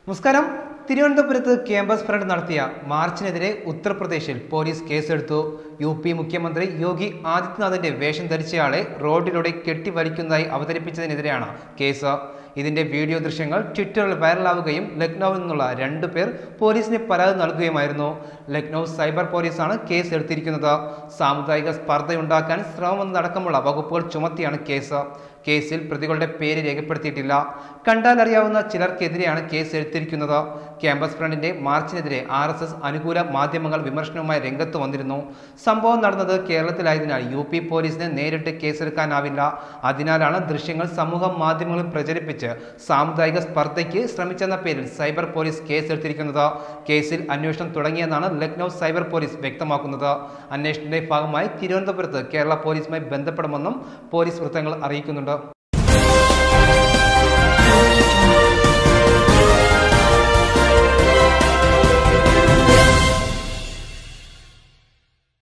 നമസ്കാരം തിരുവനന്തപുരത്ത് campus front നടത്തിയ മാർച്ചിനെതിരെ ഉത്തർപ്രദേശിൽ പോലീസ് കേസെടുത്തു യു പി മുഖ്യമന്ത്രി യോഗി ആദിത്യനാഥിന്റെ വേഷം ധരിച്ചയാളെ റോഡിലൂടെ കെട്ടിവലിക്കുന്നതായി അവതരിപ്പിച്ചതിനെതിരെയാണ് കേസ് ഇതിന്റെ വീഡിയോ ദൃശ്യങ്ങൾ ട്വിറ്ററിൽ വൈറലാവുകയും ലക്നൌവിൽ നിന്നുള്ള രണ്ടു പേർ പോലീസിന് പരാതി നൽകുകയുമായിരുന്നു ലക്നൌ സൈബർ പോലീസാണ് കേസ് എടുത്തിരിക്കുന്നത് സാമുദായിക സ്പർദ്ധയുണ്ടാക്കാൻ ശ്രമമെന്നടക്കമുള്ള വകുപ്പുകൾ ചുമത്തിയാണ് കേസ് കേസിൽ പ്രതികളുടെ പേര് രേഖപ്പെടുത്തിയിട്ടില്ല കണ്ടാൽ അറിയാവുന്ന ചിലർക്കെതിരെയാണ് കേസ് എടുത്തിരിക്കുന്നത് ക്യാമ്പസ് ഫ്രണ്ടിന്റെ മാർച്ചിനെതിരെ ആർ എസ് എസ് അനുകൂല മാധ്യമങ്ങൾ വിമർശനവുമായി രംഗത്ത് വന്നിരുന്നു സംഭവം നടന്നത് കേരളത്തിലായതിനാൽ യു പി പോലീസിന് നേരിട്ട് കേസെടുക്കാനാവില്ല അതിനാലാണ് ദൃശ്യങ്ങൾ സമൂഹ മാധ്യമങ്ങളിൽ പ്രചരിപ്പിച്ച് സാമുദായിക സ്പർദ്ധയ്ക്ക് ശ്രമിച്ചെന്ന പേരിൽ സൈബർ പോലീസ് കേസെടുത്തിരിക്കുന്നത് കേസിൽ അന്വേഷണം തുടങ്ങിയെന്നാണ് ലക്നൌ സൈബർ പോലീസ് വ്യക്തമാക്കുന്നത് അന്വേഷണത്തിന്റെ ഭാഗമായി തിരുവനന്തപുരത്ത് കേരള പോലീസുമായി ബന്ധപ്പെടുമെന്നും പോലീസ് വൃത്തങ്ങൾ അറിയിക്കുന്നുണ്ട്